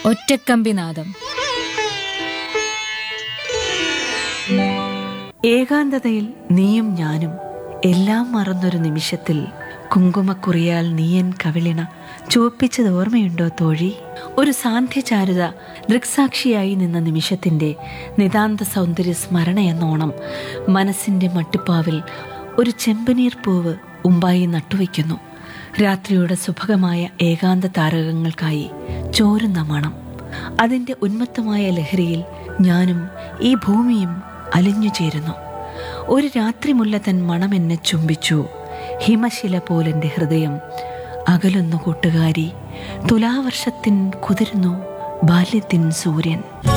ഒറ്റക്കമ്പിനാദം ഏകാന്തതയിൽ നീയും ഞാനും എല്ലാം മറന്നൊരു നിമിഷത്തിൽ കുങ്കുമക്കുറിയാൽ നീയൻ കവിളിണ ചുവപ്പിച്ചത് ഓർമ്മയുണ്ടോ തോഴി ഒരു സാന്ധ്യചാരുത ദൃക്സാക്ഷിയായി നിന്ന നിമിഷത്തിന്റെ നിതാന്ത സൗന്ദര്യ സ്മരണയെന്നോണം മനസ്സിന്റെ മട്ടിപ്പാവിൽ ഒരു ചെമ്പനീർ പൂവ് ഉമ്പായി നട്ടുവയ്ക്കുന്നു രാത്രിയുടെ സുഭഗമായ ഏകാന്ത താരകങ്ങൾക്കായി ചോരുന്ന മണം അതിൻ്റെ ഉന്മത്തമായ ലഹരിയിൽ ഞാനും ഈ ഭൂമിയും അലിഞ്ഞു ചേരുന്നു ഒരു രാത്രി മുല്ല തൻ മണം എന്നെ ചുംബിച്ചു ഹിമശില പോലെൻ്റെ ഹൃദയം അകലുന്നു കൂട്ടുകാരി തുലാവർഷത്തിൻ കുതിരുന്നു ബാല്യത്തിൻ സൂര്യൻ